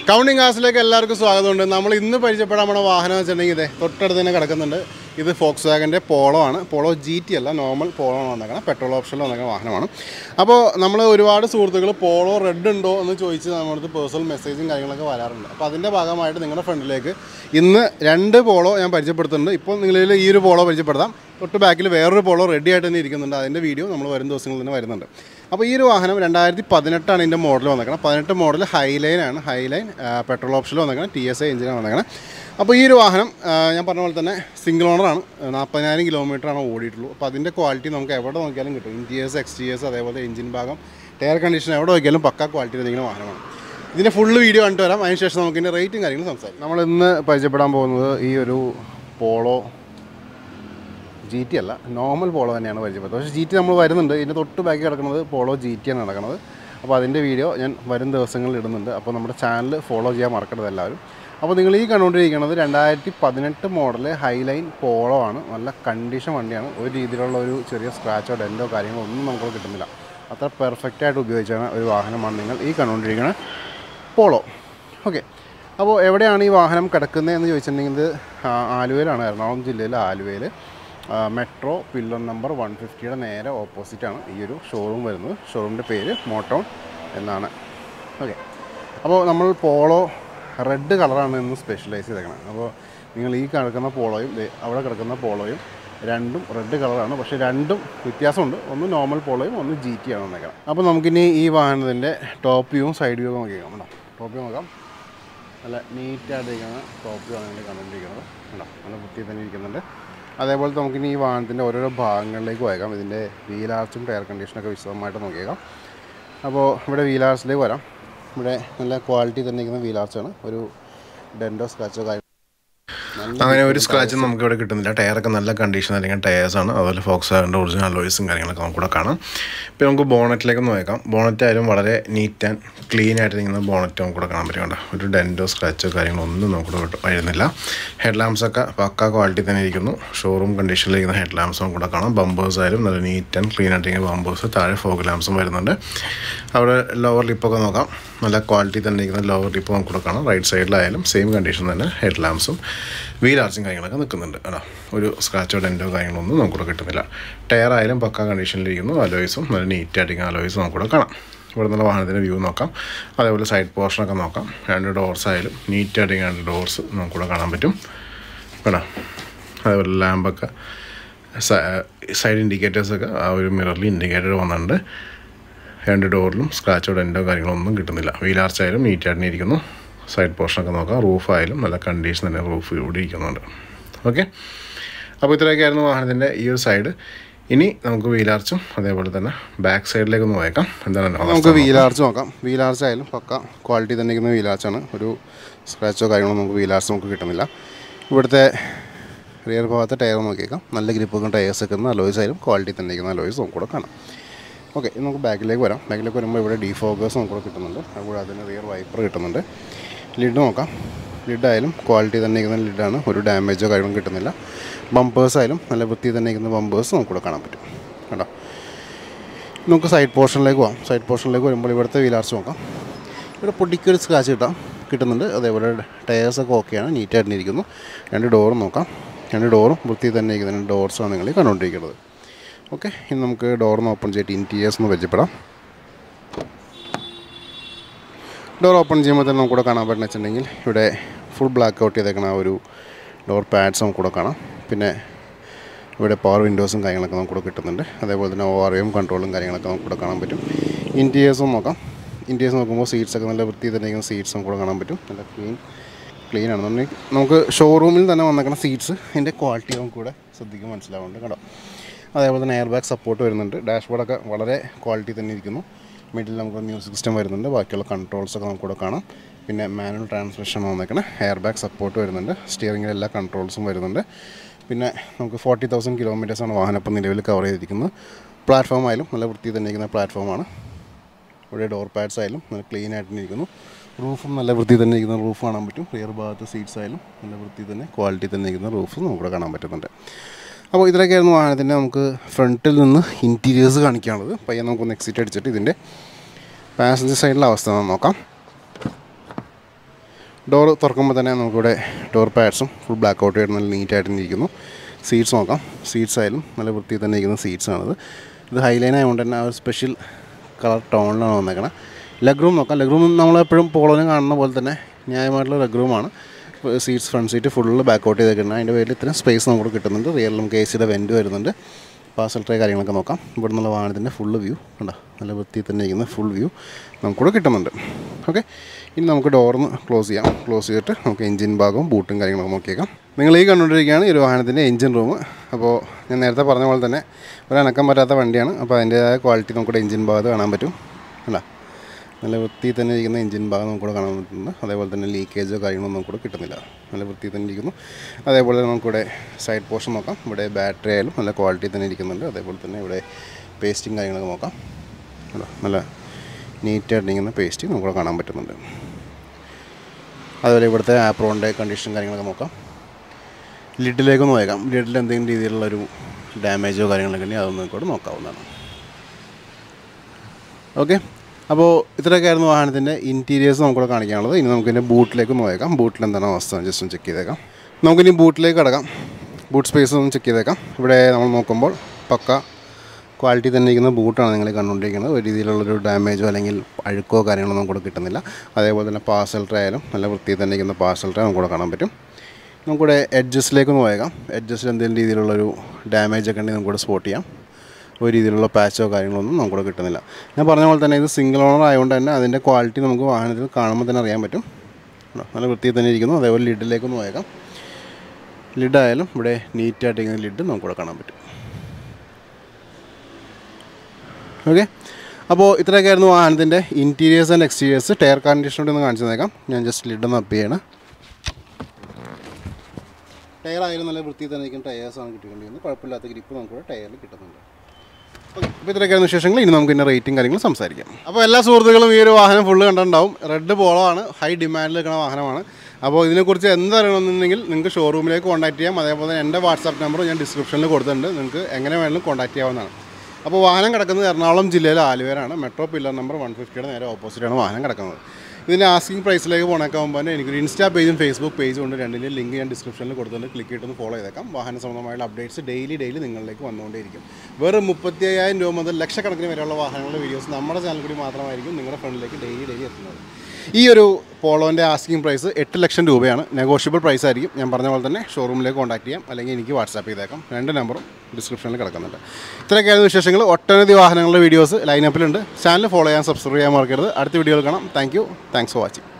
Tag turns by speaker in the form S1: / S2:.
S1: Counting ക്ലാസ്സിലേക്ക് എല്ലാവർക്കും സ്വാഗതമുണ്ട് നമ്മൾ ഇന്ന് പരിചയപ്പെടാൻ നമ്മുടെ വാഹനം എന്ന് വെച്ചിട്ടുണ്ടെങ്കിൽ ഇതേ തൊട്ടടുത്ത് തന്നെ കിടക്കുന്നുണ്ട് ഇത് ഫോക്സ് വാഗൻ്റെ പോളോ ആണ് പോളോ ജി ടി അല്ല നോർമൽ പോളോ ആണ് വന്നേക്കണം പെട്രോൾ ഓപ്ഷനിൽ വന്നേക്കുന്ന വാഹനമാണ് അപ്പോൾ നമ്മൾ ഒരുപാട് സുഹൃത്തുക്കൾ പോളോ റെഡ് ഉണ്ടോ എന്ന് ചോദിച്ച് നമ്മുടെ പേഴ്സണൽ മെസ്സേജും കാര്യങ്ങളൊക്കെ വരാറുണ്ട് അപ്പോൾ അതിൻ്റെ ഭാഗമായിട്ട് നിങ്ങളുടെ ഫ്രണ്ടിലേക്ക് ഇന്ന് രണ്ട് പോളോ ഞാൻ പരിചയപ്പെടുത്തുന്നുണ്ട് ഇപ്പോൾ നിങ്ങളിൽ ഈ ഒരു പോളോ പരിചയപ്പെടുത്താം തൊട്ട് ബാക്കിൽ വേറൊരു പോളോ റെഡി ആയിട്ട് തന്നെ ഇരിക്കുന്നുണ്ട് അതിൻ്റെ വീഡിയോ നമ്മൾ വരും ദിവസങ്ങളിൽ തന്നെ വരുന്നുണ്ട് അപ്പോൾ ഈ ഒരു വാഹനം രണ്ടായിരത്തി പതിനെട്ടാണ് ഇതിൻ്റെ മോഡൽ വന്നേക്കണം പതിനെട്ട് മോഡൽ ഹൈലൈൻ ആണ് ഹൈലൈൻ പെട്രോൾ ഓപ്ഷനിൽ വന്നേക്കണം ടി എസ് ഐ എഞ്ചിനാണ് വന്നേക്കണം അപ്പോൾ ഈ ഒരു വാഹനം ആ, ഞാൻ പറഞ്ഞ പോലെ തന്നെ സിംഗിൾ ഓണറാണ് നാൽപ്പതിനായിരം കിലോമീറ്ററാണ് ഓടിയിട്ടുള്ളൂ അപ്പോൾ അതിൻ്റെ ക്വാളിറ്റി നമുക്ക് എവിടെ നോക്കിയാലും കിട്ടും ഇൻറ്റീരിയേഴ്സ് എക്സ്റ്റീരിയേഴ്സ് അതേപോലെ എഞ്ചിൻ ഭാഗം എയർ കണ്ടീഷൻ എവിടെ നോക്കിയാലും പക്ക ക്വാളിറ്റി ഇരിക്കുന്ന വാഹനമാണ് ഇതിൻ്റെ ഫുള്ള് വീഡിയോ കണ്ടിട്ട് വരാം അതിനുശേഷം നമുക്ക് ഇതിൻ്റെ റേറ്റും കാര്യങ്ങളും സംസാരിക്കാം നമ്മൾ ഇന്ന് പരിചയപ്പെടാൻ പോകുന്നത് ഈ ഒരു പോളോ ജി ടി അല്ല നോർമൽ പോളോ തന്നെയാണ് പരിചയപ്പെടുന്നത് പക്ഷേ ജി ടി നമ്മൾ വരുന്നുണ്ട് ഇതിൻ്റെ തൊട്ട് ബാക്കി കിടക്കുന്നത് പോളോ ജി ടി ആണ് നടക്കുന്നത് അപ്പോൾ അതിൻ്റെ വീഡിയോ ഞാൻ വരും ദിവസങ്ങളിൽ ഇടുന്നുണ്ട് അപ്പോൾ നമ്മുടെ ചാനൽ ഫോളോ ചെയ്യാൻ മറക്കരുത് എല്ലാവരും അപ്പോൾ നിങ്ങൾ ഈ കണ്ടുകൊണ്ടിരിക്കുന്നത് രണ്ടായിരത്തി പതിനെട്ട് മോഡൽ ഹൈലൈൻ പോളോ ആണ് നല്ല കണ്ടീഷൻ വണ്ടിയാണ് ഒരു രീതിയിലുള്ള ഒരു ചെറിയ സ്ക്രാച്ചോ ഡെൻറ്റോ കാര്യങ്ങളോ ഒന്നും നമുക്ക് കിട്ടുന്നില്ല അത്ര പെർഫെക്റ്റ് ആയിട്ട് ഉപയോഗിച്ചാണ് ഒരു വാഹനമാണ് നിങ്ങൾ ഈ കണ്ടുകൊണ്ടിരിക്കുന്ന പോളോ ഓക്കെ അപ്പോൾ എവിടെയാണ് ഈ വാഹനം കിടക്കുന്നത് എന്ന് ചോദിച്ചിട്ടുണ്ടെങ്കിൽ ഇത് ആ, ആലുവയിലാണ് എറണാകുളം ജില്ലയിലെ ആലുവയിൽ മെട്രോ പില്ലർ നമ്പർ വൺ ഫിഫ്റ്റിയുടെ നേരെ ഓപ്പോസിറ്റാണ് ഈ ഒരു ഷോറൂം വരുന്നത് ഷോറൂമിൻ്റെ പേര് മോട്ടോൺ എന്നാണ് ഓക്കെ അപ്പോൾ നമ്മൾ പോളോ റെഡ് കളറാണ് ഇന്ന് സ്പെഷ്യലൈസ് ചെയ്തേക്കുന്നത് അപ്പോൾ നിങ്ങൾ ഈ കിടക്കുന്ന പോളോയും ദേ അവിടെ കിടക്കുന്ന പോളോയും രണ്ടും റെഡ് കളറാണ് പക്ഷേ രണ്ടും വ്യത്യാസമുണ്ട് ഒന്ന് നോർമൽ പോളോയും ഒന്ന് ജി ടി ആണ് വന്നേക്കണം അപ്പോൾ നമുക്കിനി ഈ വാഹനത്തിൻ്റെ ടോപ്പ് വ്യൂവും സൈഡ് വ്യൂവും നോക്കിക്കാം കേട്ടോ ടോപ്പ് വ്യൂ നോക്കാം നല്ല നീറ്റായിട്ടിരിക്കുന്ന ടോപ്പ് വ്യൂ ആണ് നിങ്ങൾ കണ്ടുകൊണ്ടിരിക്കുന്നത് കേട്ടോ നല്ല വൃത്തി തന്നെ ഇരിക്കുന്നുണ്ട് അതേപോലെ നമുക്കിനി ഈ വാഹനത്തിൻ്റെ ഓരോരോ ഭാഗങ്ങളിലേക്ക് പോയേക്കാം ഇതിൻ്റെ വീലാർച്ചും ടയർ കണ്ടീഷനൊക്കെ വിശദമായിട്ട് നോക്കിയേക്കാം അപ്പോൾ ഇവിടെ വീലാർച്ചിലേക്ക് വരാം ഇവിടെ നല്ല ക്വാളിറ്റി തന്നെ ഇരിക്കുന്ന വീലാർച്ചാണ് ഒരു ഡെൻഡോ സ്ക്രാച്ചോ കാര്യം നല്ല
S2: അങ്ങനെ ഒരു സ്ക്രാച്ചും നമുക്ക് ഇവിടെ കിട്ടുന്നില്ല ടയറൊക്കെ നല്ല കണ്ടീഷൻ അല്ലെങ്കിൽ ടയേഴ്സാണ് അതുപോലെ ഫോക്സ് വാഗൻ്റെ ഒറിജിനൽ അലോയ്സും കാര്യങ്ങളൊക്കെ നമുക്ക് ഇവിടെ കാണാം ഇപ്പോൾ നമുക്ക് ബോണറ്റിലേക്ക് ഒന്ന് നോക്കാം ബോണറ്റ് ആയാലും വളരെ നീറ്റ് ആൻഡ് ക്ലീൻ ആയിട്ട് ഇരിക്കുന്ന ബോണറ്റ് നമുക്ക് ഇവിടെ കാണാൻ പറ്റും കണ്ടോ ഒരു ഡെൻറ്റോ സ്ക്രാച്ചോ കാര്യങ്ങളോ ഒന്നും നമുക്ക് ഇവിടെ വരുന്നില്ല ഹെഡ് ലാംപ്സ് ഒക്കെ പക്ക ക്വാളിറ്റി തന്നെ ഇരിക്കുന്നു ഷോറൂം കണ്ടീഷനിലിരിക്കുന്ന ഹെഡ് ലാംപ്സ് നമുക്ക് ഇവിടെ കാണാം ബമ്പേഴ്സ് ആയാലും നല്ല നീറ്റ് ആൻഡ് ക്ലീൻ ആയിട്ടിരിക്കുന്ന ബമ്പേഴ്സ് താഴെ ഫോഗ് ലാംപ്സും വരുന്നുണ്ട് അവിടെ ലോവർ ലിപ്പൊക്കെ നോക്കാം നല്ല ക്വാളിറ്റി തന്നെ ഇരിക്കുന്ന ലോവർ ലിപ്പ് നമുക്ക് ഇവിടെ കാണാം റൈറ്റ് സൈഡിലായാലും സെയിം കണ്ടീഷൻ തന്നെ ഹെഡ് ലാംപ്സും വീൽ ആർച്ചും കാര്യങ്ങളൊക്കെ നിൽക്കുന്നുണ്ട് കേട്ടോ ഒരു സ്ക്രാച്ചോ ഡെൻറ്റോ കാര്യങ്ങളൊന്നും നമുക്കിവിടെ കിട്ടുന്നില്ല ടയർ ആയാലും പക്ക കണ്ടീഷനിലിരിക്കുന്നു അലോയ്സും നല്ല നീറ്റായിട്ടിരിക്കുന്ന അലോയ്സും നമുക്കിവിടെ കാണാം ഇവിടെ നിന്നുള്ള വാഹനത്തിൻ്റെ വ്യൂ നോക്കാം അതേപോലെ സൈഡ് പോർഷനൊക്കെ നോക്കാം രണ്ട് ഡോർസ് ആയാലും നീറ്റായിട്ടിരിക്കുന്ന രണ്ട് ഡോർസ് നമുക്കിവിടെ കാണാൻ പറ്റും കേട്ടോ അതേപോലെ ലാമ്പൊക്കെ സൈഡ് ഇൻഡിക്കേറ്റേഴ്സൊക്കെ ആ ഒരു മിററിൽ ഇൻഡിക്കേറ്റർ വന്നിട്ടുണ്ട് രണ്ട് ഡോറിലും സ്ക്രാച്ചോ ഡെൻറ്റോ കാര്യങ്ങളൊന്നും കിട്ടുന്നില്ല വീലാർച്ചായാലും നീറ്റായിട്ട് ഇരിക്കുന്നു സൈഡ് പോർഷനൊക്കെ നോക്കാം റൂഫായാലും നല്ല കണ്ടീഷൻ തന്നെ റൂഫ് ഇവിടെ ഇരിക്കുന്നുണ്ട് ഓക്കെ അപ്പോൾ ഇത്രയൊക്കെയായിരുന്നു വാഹനത്തിൻ്റെ ഈ ഒരു സൈഡ് ഇനി നമുക്ക് വീലാർച്ചും അതേപോലെ തന്നെ ബാക്ക് സൈഡിലേക്ക് ഒന്ന് പോയേക്കാം എന്താണ് അതിൻ്റെ അവസ്ഥ
S1: നമുക്ക് വീലാർച്ച് നോക്കാം വീലാർച്ച് ആയാലും പക്ക ക്വാളിറ്റി തന്നെ ഇരിക്കുന്ന വീലാർച്ചാണ് ഒരു സ്ക്രാച്ചോ കാര്യങ്ങളോ നമുക്ക് വീലാർച്ച് നമുക്ക് കിട്ടുന്നില്ല ഇവിടുത്തെ റിയർ ഭാഗത്തെ ടയർ നോക്കിയേക്കാം നല്ല ഗ്രിപ്പൊക്കെ ടയേഴ്സ് ഒക്കെ അലോയ്സ് ആയാലും ക്വാളിറ്റി തന്നെ ഇരിക്കുന്ന അലോയ്സ് നമുക്ക് കൂടെ കാണാം ഓക്കെ ഇനി നമുക്ക് ബാക്കിലേക്ക് വരാം ബാക്കിലേക്ക് വരുമ്പോൾ ഇവിടെ ഡിഫോക്കേഴ്സ് നമുക്ക് കൂടെ കിട്ടുന്നുണ്ട് അതുപോലെ അതിന് റിയർ വൈപ്പർ കിട്ടുന്നുണ്ട് ലിഡ് നോക്കാം ലിഡ് ആയാലും ക്വാളിറ്റി തന്നെ ഇരിക്കുന്ന ലിഡാണ് ഒരു ഡാമേജോ കാര്യങ്ങളും കിട്ടുന്നില്ല ബമ്പേഴ്സ് ആയാലും നല്ല വൃത്തി തന്നെ ഇരിക്കുന്ന ബമ്പേഴ്സ് നമുക്കിവിടെ കാണാൻ പറ്റും കണ്ടോ നമുക്ക് സൈഡ് പോർഷനിലേക്ക് പോകാം സൈഡ് പോർഷനിലേക്ക് വരുമ്പോൾ ഇവിടുത്തെ വീലാർച്ച് നോക്കാം ഇവിടെ പൊടിക്കൊരു സ്ക്രാച്ച് കിട്ടാം കിട്ടുന്നുണ്ട് അതേപോലെ ടയേഴ്സൊക്കെ ഓക്കെയാണ് നീറ്റായിട്ട് ഇരിക്കുന്നു രണ്ട് ഡോറും നോക്കാം രണ്ട് ഡോറും വൃത്തി തന്നെ ഇരിക്കുന്ന രണ്ട് ഡോർസാണ് നിങ്ങൾ ഈ കണ്ടുകൊണ്ടിരിക്കുന്നത് ഓക്കെ ഇനി നമുക്ക് ഡോറിന് ഓപ്പൺ ചെയ്തിട്ട് ഇൻറ്റീരിയേഴ്സ് ഒന്ന് പരിചയപ്പെടാം ഡോർ ഓപ്പൺ ചെയ്യുമ്പോൾ തന്നെ നമുക്കിവിടെ കാണാൻ പറ്റുന്ന വെച്ചിട്ടുണ്ടെങ്കിൽ ഇവിടെ ഫുൾ ബ്ലാക്ക് ഔട്ട് ചെയ്തേക്കുന്ന ആ ഒരു ഡോർ പാഡ്സ് നമുക്കിവിടെ കാണാം പിന്നെ ഇവിടെ പവർ വിൻഡോസും കാര്യങ്ങളൊക്കെ നമുക്കിവിടെ കിട്ടുന്നുണ്ട് അതേപോലെ തന്നെ ഒ ആർ എം കൺട്രോളും കാര്യങ്ങളൊക്കെ നമുക്കിവിടെ കാണാൻ പറ്റും ഇൻറ്റീരിയേഴ്സും നോക്കാം ഇൻറ്റീരിയേഴ്സ് നോക്കുമ്പോൾ സീറ്റ്സ് ഒക്കെ നല്ല വൃത്തി തന്നെ ഇരിക്കുന്ന സീറ്റ്സ് നമുക്കിവിടെ കാണാൻ പറ്റും നല്ല ക്ലീൻ ക്ലീൻ ആണെന്നുണ്ടെങ്കിൽ നമുക്ക് ഷോറൂമിൽ തന്നെ വന്നേക്കുന്ന സീറ്റ്സ് അതിൻ്റെ ക്വാളിറ്റി നമുക്കിവിടെ ശ്രദ്ധിക്കാൻ മനസ്സിലാവുന്നുണ്ട് കേട്ടോ അതേപോലെ തന്നെ എയർ ബാഗ് സപ്പോർട്ട് വരുന്നുണ്ട് ഡാഷ്ബോർഡൊക്കെ വളരെ ക്വാളിറ്റി തന്നെ ഇരിക്കുന്നു മിഡിൽ നമുക്ക് മ്യൂസിക് സിസ്റ്റം വരുന്നുണ്ട് ബാക്കിയുള്ള കൺട്രോൾസ് ഒക്കെ നമുക്കിവിടെ കാണാം പിന്നെ മാനുവൽ ട്രാൻസ്മിഷൻ വന്നേക്കണേ എയർ ബാഗ് സപ്പോർട്ട് വരുന്നുണ്ട് സ്റ്റിയറിങ്ങിൽ എല്ലാ കൺട്രോൾസും വരുന്നുണ്ട് പിന്നെ നമുക്ക് ഫോർട്ടി തൗസൻഡ് കിലോമീറ്റേഴ്സാണ് വാഹനം ഇപ്പം നിലവിൽ കവർ ചെയ്തിരിക്കുന്നത് പ്ലാറ്റ്ഫോം ആയാലും നല്ല വൃത്തി തന്നെ ഇരിക്കുന്ന പ്ലാറ്റ്ഫോമാണ് ഇവിടെ ഡോർ പാഡ്സ് ആയാലും നല്ല ക്ലീൻ ആയിട്ട് തന്നെ ഇരിക്കുന്നു റൂഫും നല്ല വൃത്തി തന്നെ ഇരിക്കുന്ന റൂഫ് കാണാൻ പറ്റും റിയർ ഭാഗത്ത് സീറ്റ്സ് ആയാലും നല്ല വൃത്തി തന്നെ ക്വാളിറ്റി തന്നെ ഇരിക്കുന്ന റൂഫ് നമുക്കിവിടെ കാണാൻ പറ്റുന്നുണ്ട് അപ്പോൾ ഇതിലൊക്കെയായിരുന്നു വാഹനത്തിൻ്റെ നമുക്ക് ഫ്രണ്ടിൽ നിന്ന് ഇൻറ്റീരിയേഴ്സ് കാണിക്കാനുള്ളത് പയ്യെ നമുക്കൊന്ന് എക്സിറ്റ് അടിച്ചിട്ട് ഇതിൻ്റെ പാസഞ്ചർ സൈഡിലെ അവസ്ഥ ഒന്ന് നോക്കാം ഡോർ തുറക്കുമ്പോൾ തന്നെ നമുക്കിവിടെ ഡോർ പാഡ്സും ഫുൾ ബ്ലാക്ക് ഔട്ട് ആയിട്ട് നല്ല നീറ്റായിട്ട് ഇരിക്കുന്നു സീറ്റ്സ് നോക്കാം സീറ്റ്സ് ആയാലും നല്ല വൃത്തിയിൽ തന്നെ ഇരിക്കുന്ന സീറ്റ്സ് ആണിത് ഇത് ഹൈലൈൻ ആയതുകൊണ്ട് തന്നെ ആ ഒരു സ്പെഷ്യൽ കളർ ടോണിലാണ് വന്നേക്കണം ലെഗ് റൂം നോക്കാം ലെഗ് റൂം നമ്മളെപ്പോഴും പോളോനെ കാണുന്ന പോലെ തന്നെ ന്യായമായിട്ടുള്ള ലെഗ് റൂമാണ് seats front seat full back out ചെയ്തേക്കുന്നത് അതിൻ്റെ പേരിൽ ഇത്രയും സ്പേസ് നമുക്ക് കിട്ടുന്നുണ്ട് റിയൽ നമുക്ക് എ സിയുടെ വെൻറ്റ് വരുന്നുണ്ട് പാസൽ ട്രേ കാര്യങ്ങളൊക്കെ നോക്കാം ഇവിടെ നിന്നുള്ള വാഹനത്തിൻ്റെ ഫുള്ള് വ്യൂ കണ്ടോ നല്ല വൃത്തിയിൽ തന്നെ ഇരിക്കുന്ന ഫുൾ വ്യൂ നമുക്കിവിടെ കിട്ടുന്നുണ്ട് ഓക്കെ ഇനി നമുക്ക് ഡോറിന്ന് ക്ലോസ് ചെയ്യാം ക്ലോസ് ചെയ്തിട്ട് നമുക്ക് എഞ്ചിൻ ഭാഗവും ബൂട്ടും കാര്യങ്ങളൊക്കെ നോക്കിയേക്കാം നിങ്ങൾ ഈ കണ്ടുകൊണ്ടിരിക്കുകയാണ് ഈ ഒരു വാഹനത്തിൻ്റെ എഞ്ചിൻ റൂം അപ്പോൾ ഞാൻ നേരത്തെ പറഞ്ഞ പോലെ തന്നെ ഒരു അനക്കം പറ്റാത്ത വണ്ടിയാണ് അപ്പോൾ അതിൻ്റേതായ ക്വാളിറ്റി നമുക്കിവിടെ എഞ്ചിൻ ഭാഗത്ത് കാണാൻ പറ്റും കണ്ടോ നല്ല വൃത്തിയിൽ തന്നെ ഇരിക്കുന്ന എഞ്ചിൻ ഭാഗം നമുക്കിവിടെ കാണാൻ പറ്റുന്നുണ്ട് അതേപോലെ തന്നെ ലീക്കേജോ കാര്യങ്ങളൊന്നും നമുക്കിവിടെ കിട്ടുന്നില്ല നല്ല വൃത്തിയിൽ തന്നെ ഇരിക്കുന്നു അതേപോലെ തന്നെ നമുക്കിവിടെ സൈഡ് പോർഷൻ നോക്കാം ഇവിടെ ബാറ്ററി ആയാലും നല്ല ക്വാളിറ്റി തന്നെ ഇരിക്കുന്നുണ്ട് അതേപോലെ തന്നെ ഇവിടെ പേസ്റ്റിങ് കാര്യങ്ങളൊക്കെ നോക്കാം കണ്ടോ നല്ല നീറ്റായിട്ട് ഇരിക്കുന്ന പേസ്റ്റ് നമുക്കിവിടെ കാണാൻ പറ്റുന്നുണ്ട് അതുപോലെ ഇവിടുത്തെ ആപ്രോണിൻ്റെ കണ്ടീഷൻ കാര്യങ്ങളൊക്കെ നോക്കാം ലിഡിലേക്കൊന്ന് നോക്കാം ലിഡിൽ എന്തെങ്കിലും രീതിയിലുള്ളൊരു ഡാമേജോ കാര്യങ്ങളൊക്കെ ഉണ്ടെങ്കിൽ അതൊന്നും കൂടെ നോക്കാവുന്നതാണ് ഓക്കെ അപ്പോൾ ഇത്രയൊക്കെ ആയിരുന്നു വാഹനത്തിൻ്റെ ഇൻറ്റീരിയേഴ്സ് നമുക്കിവിടെ കാണിക്കാനുള്ളത് ഇനി നമുക്കിതിൻ്റെ ബൂട്ടിലേക്ക് ഒന്ന് നോക്കാം ബൂട്ടിൽ എന്താണ് അവസ്ഥ ജസ്റ്റ് ഒന്ന് ചെക്ക് ചെയ്തേക്കാം നമുക്കിനി ബൂട്ടിലേക്ക് കിടക്കാം ബൂട്ട് സ്പേസ് ഒന്ന് ചെക്ക് ചെയ്തേക്കാം ഇവിടെ നമ്മൾ നോക്കുമ്പോൾ പക്ക ക്വാളിറ്റി തന്നെ ഇരിക്കുന്ന ബൂട്ടാണ് നിങ്ങൾ കണ്ടുകൊണ്ടിരിക്കുന്നത് ഒരു രീതിയിലുള്ളൊരു ഡാമേജോ അല്ലെങ്കിൽ അഴുക്കോ കാര്യങ്ങളോ നമുക്ക് കൂടെ കിട്ടുന്നില്ല അതേപോലെ തന്നെ പാർസൽ ട്രേ ആയാലും നല്ല വൃത്തിയിൽ തന്നെ ഇരിക്കുന്ന പാർസൽ ട്രേ നമുക്ക് കൂടെ കാണാൻ പറ്റും നമുക്കിവിടെ എഡ്ജസിലേക്ക് ഒന്ന് പോയേക്കാം എഡ്ജസിൽ എന്തെങ്കിലും രീതിയിലുള്ളൊരു ഡാമേജ് ഒക്കെ ഉണ്ടെങ്കിൽ നമുക്കിവിടെ സ്പോട്ട് ചെയ്യാം ഒരു രീതിയിലുള്ള പാച്ചോ കാര്യങ്ങളൊന്നും നമുക്കിവിടെ കിട്ടുന്നില്ല ഞാൻ പറഞ്ഞ പോലെ തന്നെ ഇത് സിംഗിൾ ഓണർ ആയതുകൊണ്ട് തന്നെ അതിൻ്റെ ക്വാളിറ്റി നമുക്ക് വാഹനത്തിൽ കാണുമ്പോൾ തന്നെ അറിയാൻ പറ്റും കണ്ടോ? നല്ല വൃത്തിയിൽ തന്നെ ഇരിക്കുന്നു അതേപോലെ ലിഡിലേക്ക് ഒന്ന് പോയേക്കാം ലിഡായാലും ഇവിടെ നീറ്റായിട്ടിരിക്കുന്ന ലിഡ് നമുക്കിവിടെ കാണാൻ പറ്റും ഓക്കെ അപ്പോൾ ഇത്രയൊക്കെയായിരുന്നു വാഹനത്തിൻ്റെ interiors and exteriors tyre condition കൂടി ഒന്ന് കാണിച്ചു തന്നേക്കാം ഞാൻ ജസ്റ്റ് ലിഡ് ഒന്ന് അപ്പ് ചെയ്യണം ടയർ ആയാലും നല്ല വൃത്തിയിൽ തന്നെ ഇരിക്കുന്ന ടയേഴ്സാണ് കിട്ടിക്കൊണ്ടിരിക്കുന്നത് കുഴപ്പമില്ലാത്ത ഗ്രിപ്പ് നമുക്ക് ടയറിൽ കിട്ടുന്നുണ്ട് അപ്പോൾ ഇത്രയൊക്കെയാണ് വിശേഷങ്ങൾ ഇനി നമുക്ക് ഇതിൻ്റെ റേറ്റും കാര്യങ്ങളും സംസാരിക്കാം അപ്പോൾ എല്ലാ സുഹൃത്തുക്കളും ഈ ഒരു വാഹനം ഫുള്ള് കണ്ടിട്ടുണ്ടാവും റെഡ് പോളോ ആണ് ഹൈ ഡിമാൻഡിൽ നിൽക്കുന്ന വാഹനമാണ് അപ്പോൾ ഇതിനെക്കുറിച്ച് എന്തറിയണമെന്നുണ്ടെങ്കിൽ നിങ്ങൾക്ക് ഷോറൂമിലേക്ക് കോൺടാക്ട് ചെയ്യാം അതേപോലെ തന്നെ എൻ്റെ വാട്സാപ്പ് നമ്പർ ഞാൻ ഡിസ്ക്രിപ്ഷനിൽ കൊടുത്തിട്ടുണ്ട് നിങ്ങൾക്ക് എങ്ങനെ വേണമെങ്കിലും കോൺടാക്ട് ചെയ്യാവുന്നതാണ് അപ്പോൾ വാഹനം കിടക്കുന്നത് എറണാകുളം ജില്ലയിലെ ആലുവേരാണ് മെട്രോ പില്ലർ നമ്പർ വൺ ഫിഫ്റ്റിയുടെ നേരെ ഓപ്പോസിറ്റാണ് വാഹനം കിടക്കുന്നത് ഇതിൻ്റെ ആസ്കിംഗ് പ്രൈസിലേക്ക് പോണേക്കാകുമ്പോൾ തന്നെ എനിക്കൊരു ഇൻസ്റ്റാ പേജും ഫേസ്ബുക്ക് പേജും ഉണ്ട് രണ്ടിൻ്റെ ലിങ്ക് ഞാൻ ഡിസ്ക്രിപ്ഷനിൽ കൊടുത്തിട്ടുണ്ട് ക്ലിക്ക് ചെയ്തിട്ടൊന്ന് ഫോളോ ചെയ്തേക്കാം വാഹന സംബന്ധമായുള്ള അപ്ഡേറ്റ്സ് ഡെയിലി ഡെയിലി നിങ്ങളിലേക്ക് വന്നുകൊണ്ടേയിരിക്കും വെറും മുപ്പത്തി അയ്യായിരം രൂപ മുതൽ ലക്ഷക്കണക്കിന് വരെയുള്ള വാഹനങ്ങളുടെ വീഡിയോസ് നമ്മുടെ ചാനൽ കൂടി മാത്രമായിരിക്കും നിങ്ങളുടെ ഫ്രണ്ടിലേക്ക് ഡെയിലി ഡെയിലി എത്തുന്നത് ഈ ഒരു പോളോൻ്റെ ആസ്കിംഗ് പ്രൈസ് എട്ട് ലക്ഷം രൂപയാണ് നെഗോഷ്യബിൾ പ്രൈസ് ആയിരിക്കും ഞാൻ പറഞ്ഞ പോലെ തന്നെ ഷോറൂമിലേക്ക് കോൺടാക്ട് ചെയ്യാം അല്ലെങ്കിൽ എനിക്ക് വാട്സാപ്പ് ചെയ്തേക്കാം രണ്ട് നമ്പറും ഡിസ്ക്രിപ്ഷനിൽ കിടക്കുന്നുണ്ട് ഇത്രയൊക്കെയായിരുന്നു വിശേഷങ്ങൾ ഒട്ടനവധി വാഹനങ്ങളുടെ വീഡിയോസ് ലൈനപ്പിലുണ്ട് ചാനൽ ഫോളോ ചെയ്യാൻ സബ്സ്ക്രൈബ് ചെയ്യാൻ മറക്കരുത് അടുത്ത വീഡിയോയിൽ കാണാം thank you thanks for watching